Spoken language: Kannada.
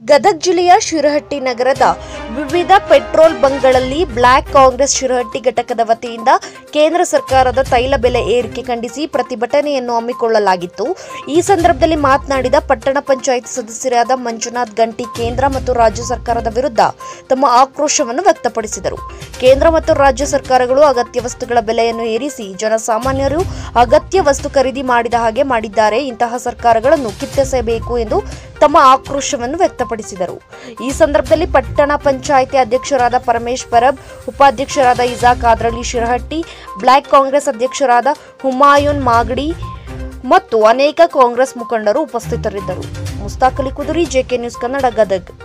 ಗದಗ ಜಿಲ್ಲೆಯ ಶಿರಹಟ್ಟಿ ನಗರದ ವಿವಿಧ ಪೆಟ್ರೋಲ್ ಬಂಕ್ಗಳಲ್ಲಿ ಬ್ಲಾಕ್ ಕಾಂಗ್ರೆಸ್ ಶಿರಹಟ್ಟಿ ಘಟಕದ ವತಿಯಿಂದ ಕೇಂದ್ರ ಸರ್ಕಾರದ ತೈಲ ಬೆಲೆ ಏರಿಕೆ ಖಂಡಿಸಿ ಪ್ರತಿಭಟನೆಯನ್ನು ಹಮ್ಮಿಕೊಳ್ಳಲಾಗಿತ್ತು ಈ ಸಂದರ್ಭದಲ್ಲಿ ಮಾತನಾಡಿದ ಪಟ್ಟಣ ಪಂಚಾಯತ್ ಸದಸ್ಯರಾದ ಮಂಜುನಾಥ್ ಗಂಟಿ ಕೇಂದ್ರ ಮತ್ತು ರಾಜ್ಯ ಸರ್ಕಾರದ ವಿರುದ್ಧ ತಮ್ಮ ಆಕ್ರೋಶವನ್ನು ವ್ಯಕ್ತಪಡಿಸಿದರು ಕೇಂದ್ರ ಮತ್ತು ರಾಜ್ಯ ಸರ್ಕಾರಗಳು ಅಗತ್ಯ ವಸ್ತುಗಳ ಬೆಲೆಯನ್ನು ಏರಿಸಿ ಜನಸಾಮಾನ್ಯರು ಅಗತ್ಯ ವಸ್ತು ಖರೀದಿ ಮಾಡಿದ ಹಾಗೆ ಮಾಡಿದ್ದಾರೆ ಇಂತಹ ಸರ್ಕಾರಗಳನ್ನು ಕಿತ್ತೆಸೆಯಬೇಕು ಎಂದು ತಮ್ಮ ಆಕ್ರೋಶವನ್ನು ವ್ಯಕ್ತಪಡಿಸಿದರು ಈ ಸಂದರ್ಭದಲ್ಲಿ ಪಟ್ಟಣ ಪಂಚಾಯಿತಿ ಅಧ್ಯಕ್ಷರಾದ ಪರಮೇಶ್ ಪರಬ್ ಉಪಾಧ್ಯಕ್ಷರಾದ ಇಜಾಕ್ ಆದ್ರಳ್ಳಿ ಶಿರಹಟ್ಟಿ ಬ್ಲಾಕ್ ಕಾಂಗ್ರೆಸ್ ಅಧ್ಯಕ್ಷರಾದ ಹುಮಾಯೂನ್ ಮಾಗಡಿ ಮತ್ತು ಅನೇಕ ಕಾಂಗ್ರೆಸ್ ಮುಖಂಡರು ಉಪಸ್ಥಿತರಿದ್ದರು ಮುಸ್ತಾಕ್ ಅಲಿ ಕುದುರಿ ಜೆಕೆ ನ್ಯೂಸ್ ಕನ್ನಡ ಗದಗ್